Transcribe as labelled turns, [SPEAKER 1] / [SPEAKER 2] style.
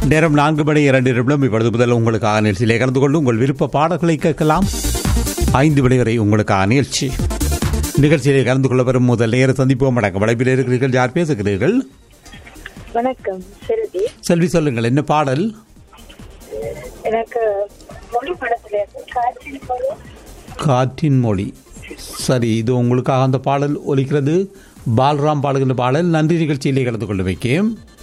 [SPEAKER 1] நேரம் நான்கு மணி இரண்டு நிமிடம் இப்பொழுது முதல் உங்களுக்காக நிகழ்ச்சியிலே கலந்து கொண்டு உங்கள் விருப்ப பாடல்களை கேட்கலாம் ஐந்து மணி வரை உங்களுக்கான நிகழ்ச்சி நிகழ்ச்சியிலே கலந்து கொள்ள வரும் முதல் நேர சந்திப்போம் வணக்கம் வளைப்பில் இருக்கிறீர்கள் யார் பேசுகிறீர்கள்
[SPEAKER 2] வணக்கம் செல்வி
[SPEAKER 1] செல்வி சொல்லுங்கள் என்ன பாடல்
[SPEAKER 2] எனக்கு மொழி படத்துல இருந்து காற்றில் போல
[SPEAKER 1] காற்றின் மொழி சரி இது உங்களுக்காக அந்த பாடல் ஒலிக்கிறது பால்ராம் பாடுகின்ற பாடல் நன்றி நிகழ்ச்சியிலே கலந்து கொள்ள வைக்கேன்